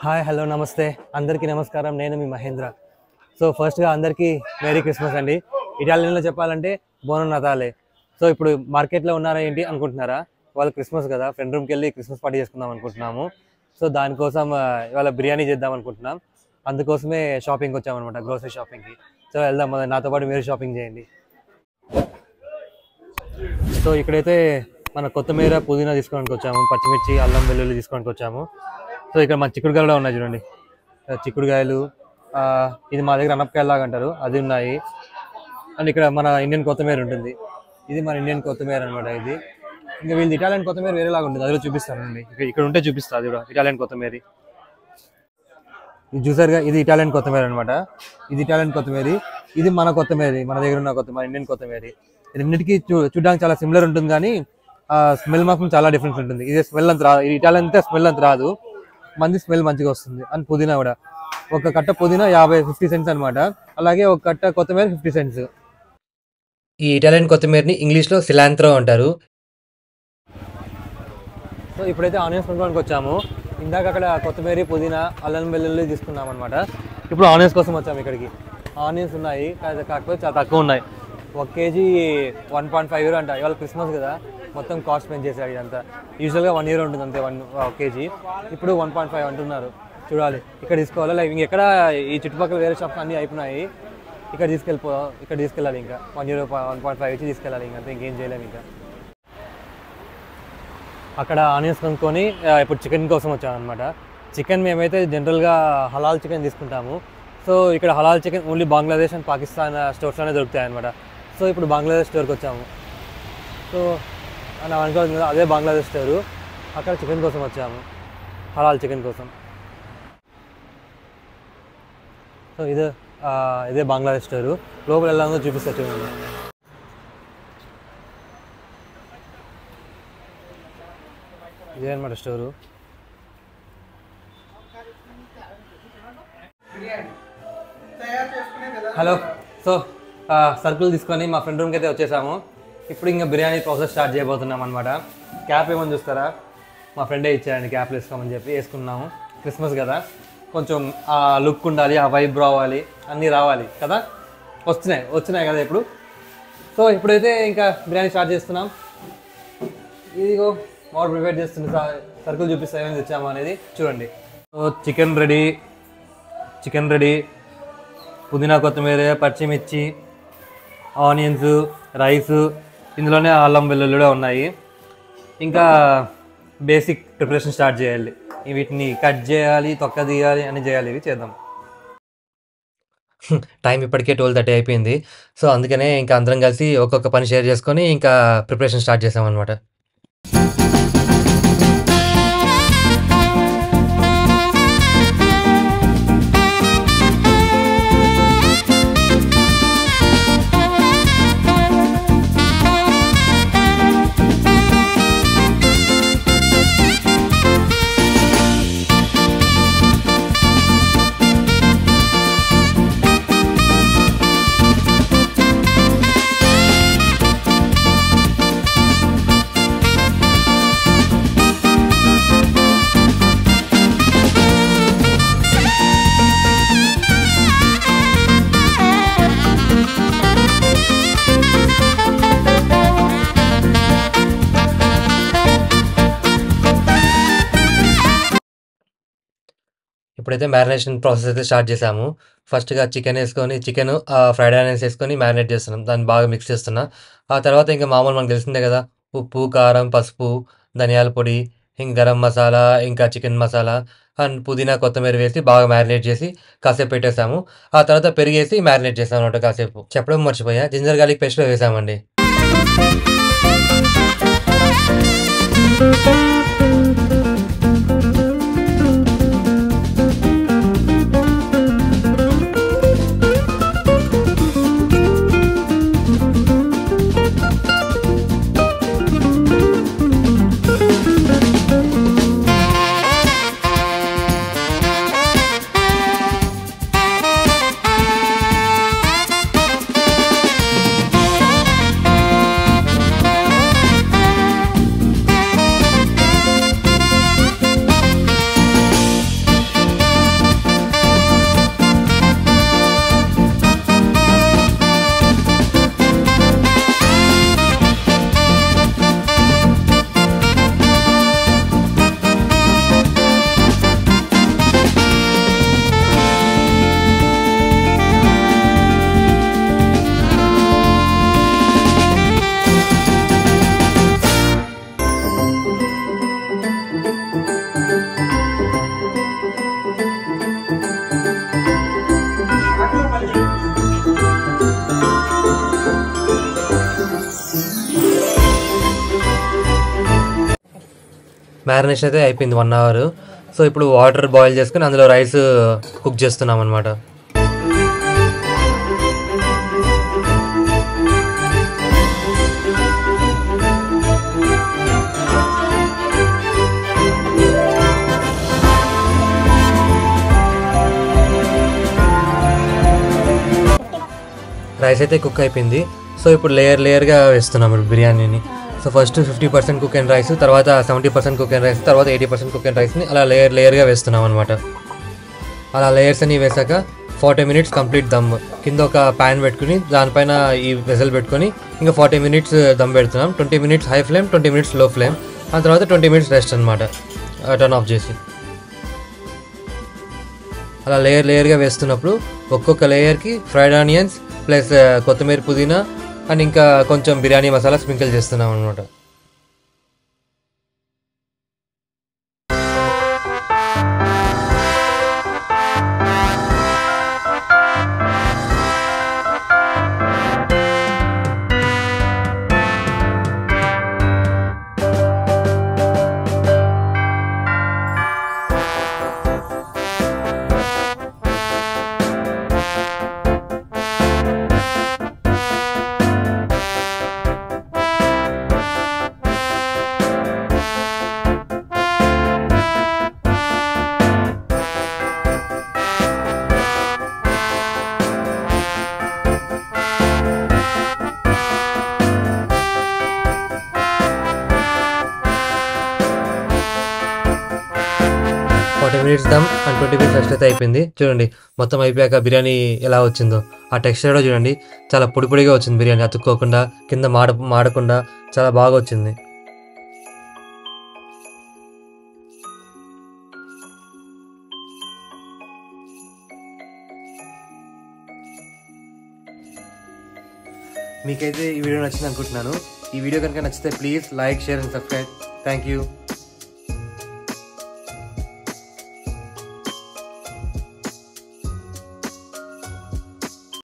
hi hello నమస్తే అందరికీ నమస్కారం నేను మీ మహేంద్ర సో ఫస్ట్గా అందరికీ మేరీ క్రిస్మస్ అండి ఇటాలియన్లో చెప్పాలంటే బోనం నతాలే సో ఇప్పుడు మార్కెట్లో ఉన్నారా ఏంటి అనుకుంటున్నారా వాళ్ళు క్రిస్మస్ కదా ఫ్రెండ్ రూమ్కి వెళ్ళి క్రిస్మస్ పార్టీ చేసుకుందాం అనుకుంటున్నాము సో దానికోసం ఆ, ఇవాళ బిర్యానీ చేద్దాం అనుకుంటున్నాం అందుకోసమే షాపింగ్కి వచ్చామన్నమాట గ్రోసరీ షాపింగ్కి సో వెళ్దాం మరి నాతో పాటు మీరు షాపింగ్ చేయండి సో ఇక్కడైతే మన కొత్తిమీర పుదీనా తీసుకోవడానికి వచ్చాము పచ్చిమిర్చి అల్లం వెల్లుల్లి తీసుకోవడానికి వచ్చాము సో ఇక్కడ మన చిక్కుడుకాయలు కూడా ఉన్నాయి చూడండి ఆ, చిక్కుడుకాయలు ఆ, ఇది మా దగ్గర అనపకాయలు లాగా అంటారు అది ఉన్నాయి అండ్ ఇక్కడ మన ఇండియన్ కొత్తిమీర ఉంటుంది ఇది మన ఇండియన్ కొత్తిమీర అనమాట ఇది ఇంకా వీళ్ళు ఇటాలియన్ కొత్తిమీర వేరేలాగా ఉంటుంది అది కూడా చూపిస్తానండి ఇక్కడ ఇక్కడ ఉంటే చూపిస్తా అది కూడా ఇటాలియన్ కొత్తిమీర ఇది చూసారుగా ఇది ఇటాలియన్ కొత్తిమీర అనమాట ఇది ఇటాలియన్ కొత్తిమీర ఇది మన కొత్తిమీర మన దగ్గర ఉన్న కొత్తిమీర ఇండియన్ కొత్తిమీర రెండింటికి చూ చూడడానికి చాలా సిమిలర్ ఉంటుంది కానీ ఆ స్మెల్ మాత్రం చాలా డిఫరెన్స్ ఉంటుంది ఇది స్మెల్ అంత రాదు ఇది ఇటాలియన్ అంతా స్మెల్ అంత రాదు మంది స్మెల్ మంచిగా వస్తుంది అండ్ పుదీనా కూడా ఒక కట్ట పుదీనా యాభై ఫిఫ్టీ సెంట్స్ అనమాట అలాగే ఒక కట్ట కొత్తిమీర ఫిఫ్టీ సెంట్స్ ఈ ఇటాలియన్ కొత్తిమీరని ఇంగ్లీష్లో సిలాంత్రో అంటారు సో ఇప్పుడైతే ఆనియన్స్ కొనుక్కోడానికి వచ్చాము ఇందాక అక్కడ కొత్తిమీర పుదీనా అల్లం వెల్లుల్లి తీసుకున్నాం అనమాట ఇప్పుడు ఆనియన్స్ కోసం వచ్చాము ఇక్కడికి ఆనియన్స్ ఉన్నాయి కాకపోతే కాకపోతే చాలా తక్కువ ఉన్నాయి ఒక kg one point five euro అంట ఇవాళ క్రిస్మస్ కదా మొత్తం కాస్ట్ పెంచేసాడు ఇదంతా యూజువల్గా వన్ ఇయర్ ఉంటుంది అంతే వన్ కేజీ ఇప్పుడు వన్ పాయింట్ ఫైవ్ అంటున్నారు చూడాలి ఇక్కడ తీసుకోవాలి లైక్ ఇంకెక్కడ ఈ చుట్టుపక్కల వేరే షాప్స్ అన్నీ అయిపోయినాయి ఇక్కడ తీసుకెళ్ళిపో ఇక్కడ తీసుకెళ్ళాలి ఇంకా one year one point five ఇచ్చి తీసుకెళ్ళాలి ఇంకా అంతే ఇంకేం చేయలేము ఇంకా అక్కడ ఆనియన్స్ కొనుక్కొని ఆ, ఇప్పుడు చికెన్ కోసం వచ్చాము అనమాట చికెన్ మేమైతే జనరల్గా హలాల్ చికెన్ తీసుకుంటాము సో ఇక్కడ హలాల్ chicken only Bangladesh and Pakistan స్టోర్స్లోనే దొరుకుతాయి అనమాట సో ఇప్పుడు బంగ్లాదేశ్ స్టోర్కి వచ్చాము సో నా అనుకోవాలి కదా అదే బంగ్లాదేశ్ స్టోరు అక్కడ చికెన్ కోసం వచ్చాము హలాల్ చికెన్ కోసం సో ఇదే ఆ, ఇదే బంగ్లాదేశ్ స్టోరు లోపల వెళ్ళాలో చూపిస్తా చూడండి ఇదే అనమాట స్టోరు హలో సో ఆ, సరుకులు తీసుకొని మా ఫ్రెండ్ రూమ్కి అయితే వచ్చేసాము ఇప్పుడు ఇంకా బిర్యానీ ప్రాసెస్ స్టార్ట్ చేయబోతున్నాం అనమాట క్యాప్ ఏమని చూస్తారా మా ఫ్రెండే ఇచ్చారండి క్యాప్ వేసుకోమని చెప్పి వేసుకున్నాము క్రిస్మస్ కదా కొంచెం ఆ లుక్ ఉండాలి ఆ వైబ్ రావాలి అన్నీ రావాలి కదా వస్తున్నాయి వచ్చినాయి కదా ఇప్పుడు సో ఇప్పుడైతే ఇంకా బిర్యానీ స్టార్ట్ చేస్తున్నాం ఇదిగో మోడల్ ప్రిపేర్ చేస్తుంది సా- సరుకులు చూపిస్తా ఏమేమి తెచ్చాము అనేది చూడండి so chicken ready chicken ready పుదీనా కొత్తిమీర పచ్చిమిర్చి ఆనియన్స్ రైస్ ఇందులోనే అల్లం వెల్లుల్లి కూడా ఉన్నాయి ఇంకా బేసిక్ ప్రిపరేషన్ స్టార్ట్ చేయాలి వీటిని కట్ చేయాలి తొక్క తీయాలి అని చేయాలి ఇవి చేద్దాం టైం ఇప్పటికే ట్వెల్వ్ థర్టీ అయిపోయింది సో అందుకనే ఇంకా అందరం కలిసి ఒక్కొక్క పని షేర్ చేసుకొని ఇంకా ప్రిపరేషన్ స్టార్ట్ చేసాం అనమాట ఇప్పుడైతే మ్యారినేషన్ ప్రాసెస్ అయితే స్టార్ట్ చేసాము ఫస్ట్గా చికెన్ వేసుకొని చికెన్ ఫ్రైడ్ ఆనియన్స్ వేసుకొని మ్యారినేట్ చేస్తున్నాం దాన్ని బాగా మిక్స్ చేస్తున్నా ఆ తర్వాత ఇంకా మామూలు మనకు తెలిసిందే కదా ఉప్పు కారం పసుపు ధనియాల పొడి ఇంకా గరం మసాలా ఇంకా చికెన్ మసాలా అండ్ పుదీనా కొత్తిమీర వేసి బాగా మ్యారినేట్ చేసి కాసేపు పెట్టేసాము ఆ తర్వాత పెరిగేసి మ్యారినేట్ చేసాము అనమాట కాసేపు చెప్పడం మర్చిపోయా జింజర్ గార్లిక్ పేస్ట్ వేసామండి మ్యారినేషన్ అయితే అయిపోయింది వన్ అవర్ సో ఇప్పుడు వాటర్ బాయిల్ చేసుకుని అందులో రైస్ కుక్ చేస్తున్నాం అనమాట రైస్ అయితే కుక్ అయిపోయింది సో ఇప్పుడు లేయర్ లేయర్గా వేస్తున్నాం ఇప్పుడు బిర్యానీని so first fifty percent cook and rice తర్వాత seventy percent cook and rice తర్వాత ఎయిటీ పర్సెంట్ కుక్ అండ్ రైస్ని అలా లేయర్ లేయర్గా వేస్తున్నాం అనమాట అలా లేయర్స్ అన్ని వేసాక ఫార్టీ మినిట్స్ కంప్లీట్ దమ్ కింద ఒక ప్యాన్ పెట్టుకుని దానిపైన ఈ వెజల్ పెట్టుకొని ఇంకా ఫార్టీ మినిట్స్ దమ్ పెడుతున్నాం twenty minutes high flame twenty minutes low flame ఆ తర్వాత ట్వంటీ మినిట్స్ రెస్ట్ అనమాట టర్న్ ఆఫ్ చేసి అలా లేయర్ లేయర్గా వేస్తున్నప్పుడు ఒక్కొక్క లేయర్కి ఫ్రైడ్ ఆనియన్స్ ప్లస్ కొత్తిమీర పుదీనా అండ్ ఇంకా కొంచెం బిర్యానీ మసాలా స్ప్రింకిల్ చేస్తున్నాం అనమాట forty minutes dum and twenty minutes rest అయితే అయిపోయింది చూడండి మొత్తం అయిపోయాక బిర్యానీ ఎలా వచ్చిందో ఆ టెక్స్చర్ కూడా చూడండి చాలా పొడి పొడిగా వచ్చింది బిర్యానీ అతుక్కోకుండా కింద మాడ మాడకుండా చాలా బాగా వచ్చింది మీకైతే ఈ వీడియో నచ్చింది అనుకుంటున్నాను ఈ వీడియో కనుక నచ్చితే please like share and subscribe thank you